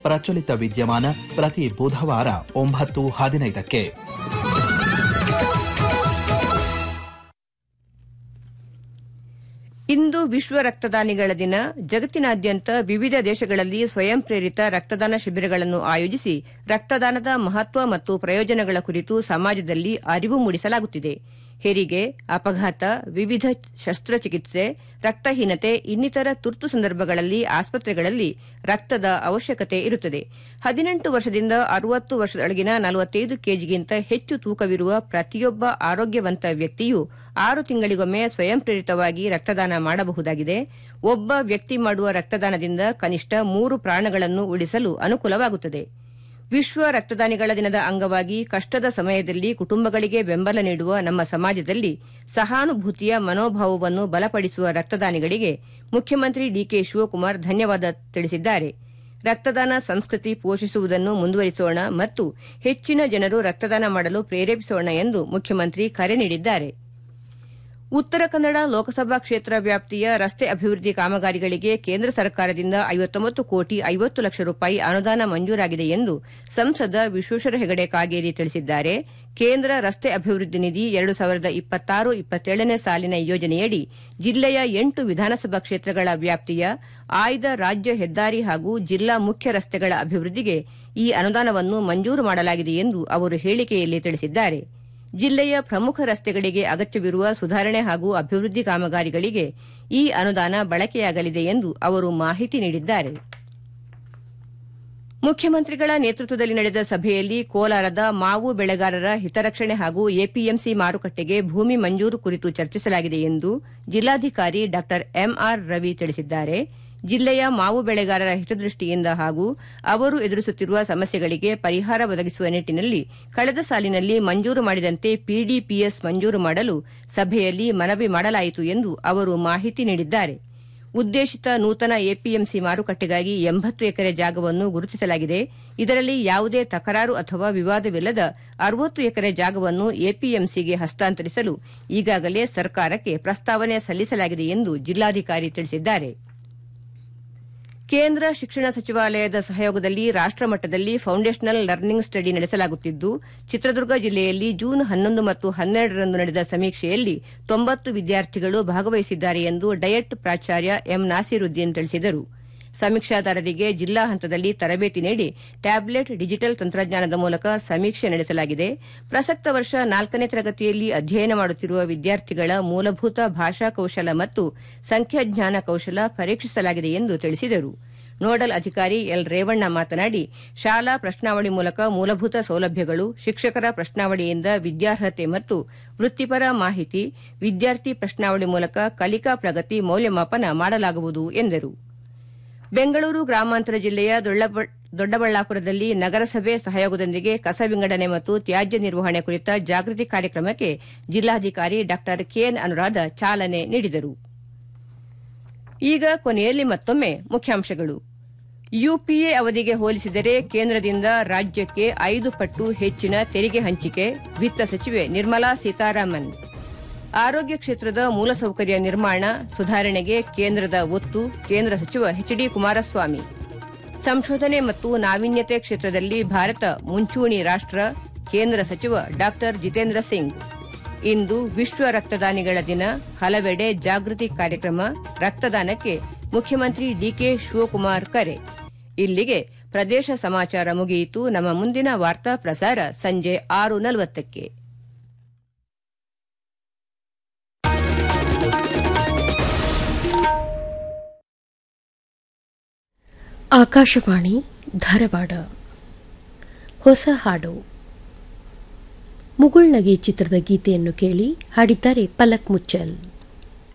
ಪ್ರಚಲಿತ ವಿದ್ಯಮಾನ ಪ್ರತಿ ಬುಧವಾರ ಒಂಬತ್ತು ಹದಿನೈದಕ್ಕೆ ಇಂದು ವಿಶ್ವ ರಕ್ತದಾನಿಗಳ ದಿನ ಜಗತ್ತಿನಾದ್ಯಂತ ವಿವಿಧ ದೇಶಗಳಲ್ಲಿ ಸ್ವಯಂ ಪ್ರೇರಿತ ರಕ್ತದಾನ ಶಿಬಿರಗಳನ್ನು ಆಯೋಜಿಸಿ ರಕ್ತದಾನದ ಮಹತ್ವ ಮತ್ತು ಪ್ರಯೋಜನಗಳ ಕುರಿತು ಸಮಾಜದಲ್ಲಿ ಅರಿವು ಮೂಡಿಸಲಾಗುತ್ತಿದೆ ಹೆರಿಗೆ ಅಪಘಾತ ವಿವಿಧ ಶಸ್ತ್ರಚಿಕಿತ್ಸೆ ರಕ್ತಹೀನತೆ ಇನ್ನಿತರ ತುರ್ತು ಸಂದರ್ಭಗಳಲ್ಲಿ ಆಸ್ಪತ್ರೆಗಳಲ್ಲಿ ರಕ್ತದ ಅವಶ್ಯಕತೆ ಇರುತ್ತದೆ ಹದಿನೆಂಟು ವರ್ಷದಿಂದ ಅರವತ್ತು ವರ್ಷದೊಳಗಿನ ನಲವತ್ತೈದು ಕೆಜಿಗಿಂತ ಹೆಚ್ಚು ತೂಕವಿರುವ ಪ್ರತಿಯೊಬ್ಬ ಆರೋಗ್ಯವಂತ ವ್ಯಕ್ತಿಯು ಆರು ತಿಂಗಳಿಗೊಮ್ಮೆ ಸ್ವಯಂ ಪ್ರೇರಿತವಾಗಿ ರಕ್ತದಾನ ಮಾಡಬಹುದಾಗಿದೆ ಒಬ್ಬ ವ್ಯಕ್ತಿ ಮಾಡುವ ರಕ್ತದಾನದಿಂದ ಕನಿಷ್ಠ ಮೂರು ಪ್ರಾಣಗಳನ್ನು ಉಳಿಸಲು ಅನುಕೂಲವಾಗುತ್ತದೆ ವಿಶ್ವ ರಕ್ತದಾನಿಗಳ ದಿನದ ಅಂಗವಾಗಿ ಕಷ್ಟದ ಸಮಯದಲ್ಲಿ ಕುಟುಂಬಗಳಿಗೆ ಬೆಂಬಲ ನೀಡುವ ನಮ್ಮ ಸಮಾಜದಲ್ಲಿ ಸಹಾನುಭೂತಿಯ ಮನೋಭಾವವನ್ನು ಬಲಪಡಿಸುವ ರಕ್ತದಾನಿಗಳಿಗೆ ಮುಖ್ಯಮಂತ್ರಿ ಡಿಕೆ ಶಿವಕುಮಾರ್ ಧನ್ಯವಾದ ತಿಳಿಸಿದ್ದಾರೆ ರಕ್ತದಾನ ಸಂಸ್ಕೃತಿ ಪೋಷಿಸುವುದನ್ನು ಮುಂದುವರಿಸೋಣ ಮತ್ತು ಹೆಚ್ಚಿನ ಜನರು ರಕ್ತದಾನ ಮಾಡಲು ಪ್ರೇರೇಪಿಸೋಣ ಎಂದು ಮುಖ್ಯಮಂತ್ರಿ ಕರೆ ನೀಡಿದ್ದಾರೆ ಉತ್ತರ ಕನ್ನಡ ಲೋಕಸಭಾ ಕ್ಷೇತ್ರ ವ್ಯಾಪ್ತಿಯ ರಸ್ತೆ ಅಭಿವೃದ್ಧಿ ಕಾಮಗಾರಿಗಳಿಗೆ ಕೇಂದ್ರ ಸರ್ಕಾರದಿಂದ ಐವತ್ತೊಂಬತ್ತು ಕೋಟಿ ಐವತ್ತು ಲಕ್ಷ ರೂಪಾಯಿ ಅನುದಾನ ಮಂಜೂರಾಗಿದೆ ಎಂದು ಸಂಸದ ವಿಶ್ವೇಶ್ವರ ಹೆಗಡೆ ಕಾಗೇರಿ ತಿಳಿಸಿದ್ದಾರೆ ಕೇಂದ್ರ ರಸ್ತೆ ಅಭಿವೃದ್ಧಿ ನಿಧಿ ಎರಡು ಸಾವಿರದ ಇಪ್ಪತ್ತಾರು ಇಪ್ಪತ್ತೇಳನೇ ಸಾಲಿನ ಯೋಜನೆಯಡಿ ಜಿಲ್ಲೆಯ ಎಂಟು ವಿಧಾನಸಭಾ ಕ್ಷೇತ್ರಗಳ ವ್ಯಾಪ್ತಿಯ ಆಯ್ದ ರಾಜ್ಯ ಹೆದ್ದಾರಿ ಹಾಗೂ ಜಿಲ್ಲಾ ಮುಖ್ಯ ರಸ್ತೆಗಳ ಅಭಿವೃದ್ಧಿಗೆ ಈ ಅನುದಾನವನ್ನು ಮಂಜೂರು ಮಾಡಲಾಗಿದೆ ಎಂದು ಅವರು ಹೇಳಿಕೆಯಲ್ಲಿ ತಿಳಿಸಿದ್ದಾರೆ ಜಿಲ್ಲೆಯ ಪ್ರಮುಖ ರಸ್ತೆಗಳಿಗೆ ಅಗತ್ಯವಿರುವ ಸುಧಾರಣೆ ಹಾಗೂ ಅಭಿವೃದ್ಧಿ ಕಾಮಗಾರಿಗಳಿಗೆ ಈ ಅನುದಾನ ಬಳಕೆಯಾಗಲಿದೆ ಎಂದು ಅವರು ಮಾಹಿತಿ ನೀಡಿದ್ದಾರೆ ಮುಖ್ಯಮಂತ್ರಿಗಳ ನೇತೃತ್ವದಲ್ಲಿ ನಡೆದ ಸಭೆಯಲ್ಲಿ ಕೋಲಾರದ ಮಾವು ಬೆಳೆಗಾರರ ಹಿತರಕ್ಷಣೆ ಹಾಗೂ ಎಪಿಎಂಸಿ ಮಾರುಕಟ್ಟೆಗೆ ಭೂಮಿ ಮಂಜೂರು ಕುರಿತು ಚರ್ಚಿಸಲಾಗಿದೆ ಎಂದು ಜಿಲ್ಲಾಧಿಕಾರಿ ಡಾ ಎಂಆರ್ ರವಿ ತಿಳಿಸಿದ್ದಾರೆ ಜಿಲ್ಲೆಯ ಮಾವು ಬೆಳೆಗಾರರ ಹಿತದೃಷ್ಟಿಯಿಂದ ಹಾಗೂ ಅವರು ಎದುರಿಸುತ್ತಿರುವ ಸಮಸ್ಯೆಗಳಿಗೆ ಪರಿಹಾರ ಒದಗಿಸುವ ನಿಟ್ಟಿನಲ್ಲಿ ಕಳೆದ ಸಾಲಿನಲ್ಲಿ ಮಂಜೂರು ಮಾಡಿದಂತೆ ಪಿಡಿಪಿಎಸ್ ಮಂಜೂರು ಮಾಡಲು ಸಭೆಯಲ್ಲಿ ಮನವಿ ಮಾಡಲಾಯಿತು ಎಂದು ಅವರು ಮಾಹಿತಿ ನೀಡಿದ್ದಾರೆ ಉದ್ದೇಶಿತ ನೂತನ ಎಪಿಎಂಸಿ ಮಾರುಕಟ್ಟೆಗಾಗಿ ಎಂಬತ್ತು ಎಕರೆ ಜಾಗವನ್ನು ಗುರುತಿಸಲಾಗಿದೆ ಇದರಲ್ಲಿ ಯಾವುದೇ ತಕರಾರು ಅಥವಾ ವಿವಾದವಿಲ್ಲದ ಅರವತ್ತು ಎಕರೆ ಜಾಗವನ್ನು ಎಪಿಎಂಸಿಗೆ ಹಸ್ತಾಂತರಿಸಲು ಈಗಾಗಲೇ ಸರ್ಕಾರಕ್ಕೆ ಪ್ರಸ್ತಾವನೆ ಸಲ್ಲಿಸಲಾಗಿದೆ ಎಂದು ಜಿಲ್ಲಾಧಿಕಾರಿ ತಿಳಿಸಿದ್ದಾರೆ ಕೇಂದ್ರ ಶಿಕ್ಷಣ ಸಚಿವಾಲಯದ ಸಹಯೋಗದಲ್ಲಿ ರಾಷ್ಟಮಟ್ಟದಲ್ಲಿ ಫೌಂಡೇಶನಲ್ ಲರ್ನಿಂಗ್ ಸ್ಟಡಿ ನಡೆಸಲಾಗುತ್ತಿದ್ದು ಚಿತ್ರದುರ್ಗ ಜಿಲ್ಲೆಯಲ್ಲಿ ಜೂನ್ ಹನ್ನೊಂದು ಮತ್ತು ಹನ್ನೆರಡರಂದು ನಡೆದ ಸಮೀಕ್ಷೆಯಲ್ಲಿ ತೊಂಬತ್ತು ವಿದ್ಯಾರ್ಥಿಗಳು ಭಾಗವಹಿಸಿದ್ದಾರೆ ಎಂದು ಡಯಟ್ ಪ್ರಾಚಾರ್ಯ ಎಂ ನಾಸೀರುದ್ದೀನ್ ತಿಳಿಸಿದರು ಸಮೀಕ್ಷಾದಾರರಿಗೆ ಜಿಲ್ಲಾ ಹಂತದಲ್ಲಿ ತರಬೇತಿ ನೀಡಿ ಟ್ಯಾಬ್ಲೆಟ್ ಡಿಜಿಟಲ್ ತಂತ್ರಜ್ಞಾನದ ಮೂಲಕ ಸಮೀಕ್ಷೆ ನಡೆಸಲಾಗಿದೆ ಪ್ರಸಕ್ತ ವರ್ಷ ನಾಲ್ಕನೇ ತರಗತಿಯಲ್ಲಿ ಅಧ್ಯಯನ ಮಾಡುತ್ತಿರುವ ವಿದ್ಯಾರ್ಥಿಗಳ ಮೂಲಭೂತ ಭಾಷಾ ಕೌಶಲ ಮತ್ತು ಸಂಖ್ಯಾಜ್ಞಾನ ಕೌಶಲ ಪರೀಕ್ಷಿಸಲಾಗಿದೆ ಎಂದು ತಿಳಿಸಿದರು ನೋಡಲ್ ಅಧಿಕಾರಿ ಎಲ್ ರೇವಣ್ಣ ಮಾತನಾಡಿ ಶಾಲಾ ಪ್ರಶ್ನಾವಳಿ ಮೂಲಕ ಮೂಲಭೂತ ಸೌಲಭ್ಯಗಳು ಶಿಕ್ಷಕರ ಪ್ರಶ್ನಾವಳಿಯಿಂದ ವಿದ್ಯಾರ್ಹತೆ ಮತ್ತು ವೃತ್ತಿಪರ ಮಾಹಿತಿ ವಿದ್ಯಾರ್ಥಿ ಪ್ರಶ್ನಾವಳಿ ಮೂಲಕ ಕಲಿಕಾ ಪ್ರಗತಿ ಮೌಲ್ಯಮಾಪನ ಮಾಡಲಾಗುವುದು ಎಂದರು ಬೆಂಗಳೂರು ಗ್ರಾಮಾಂತರ ಜಿಲ್ಲೆಯ ದೊಡ್ಡಬಳ್ಳಾಪುರದಲ್ಲಿ ನಗರಸಭೆ ಸಹಯೋಗದೊಂದಿಗೆ ಕಸ ವಿಂಗಡಣೆ ಮತ್ತು ತ್ಯಾಜ್ಯ ನಿರ್ವಹಣೆ ಕುರಿತ ಜಾಗೃತಿ ಕಾರ್ಯಕ್ರಮಕ್ಕೆ ಜಿಲ್ಲಾಧಿಕಾರಿ ಡಾ ಕೆಎನ್ ಅನುರಾಧ ಚಾಲನೆ ನೀಡಿದರು ಈಗ ಕೊನೆಯಲ್ಲಿ ಮತ್ತೊಮ್ಮೆ ಮುಖ್ಯಾಂಶಗಳು ಯುಪಿಎ ಅವಧಿಗೆ ಹೋಲಿಸಿದರೆ ಕೇಂದ್ರದಿಂದ ರಾಜ್ಯಕ್ಕೆ ಐದು ಪಟ್ಟು ಹೆಚ್ಚಿನ ತೆರಿಗೆ ಹಂಚಿಕೆ ವಿತ್ತ ಸಚಿವೆ ನಿರ್ಮಲಾ ಸೀತಾರಾಮನ್ ಆರೋಗ್ಯ ಕ್ಷೇತ್ರದ ಮೂಲಸೌಕರ್ಯ ನಿರ್ಮಾಣ ಸುಧಾರಣೆಗೆ ಕೇಂದ್ರದ ಒತ್ತು ಕೇಂದ್ರ ಸಚಿವ ಎಚ್ ಡಿ ಕುಮಾರಸ್ವಾಮಿ ಸಂಶೋಧನೆ ಮತ್ತು ನಾವೀನ್ಯತೆ ಕ್ಷೇತ್ರದಲ್ಲಿ ಭಾರತ ಮುಂಚೂಣಿ ರಾಷ್ಟ ಕೇಂದ್ರ ಸಚಿವ ಡಾ ಜಿತೇಂದ್ರ ಸಿಂಗ್ ಇಂದು ವಿಶ್ವ ರಕ್ತದಾನಿಗಳ ದಿನ ಹಲವೆಡೆ ಜಾಗೃತಿ ಕಾರ್ಯಕ್ರಮ ರಕ್ತದಾನಕ್ಕೆ ಮುಖ್ಯಮಂತ್ರಿ ಡಿಕೆ ಶಿವಕುಮಾರ್ ಕರೆ ಇಲ್ಲಿಗೆ ಪ್ರದೇಶ ಸಮಾಚಾರ ಮುಗಿಯಿತು ನಮ್ಮ ಮುಂದಿನ ವಾರ್ತಾ ಪ್ರಸಾರ ಸಂಜೆ ಆರು ನಲವತ್ತಕ್ಕೆ ಆಕಾಶವಾಣಿ ಧಾರವಾಡ ಹೊಸ ಹಾಡು ಮುಗುಳ್ನಗೆ ಚಿತ್ರದ ಗೀತೆಯನ್ನು ಕೇಳಿ ಹಾಡಿದ್ದಾರೆ ಪಲಕ್ ಮುಚ್ಚಲ್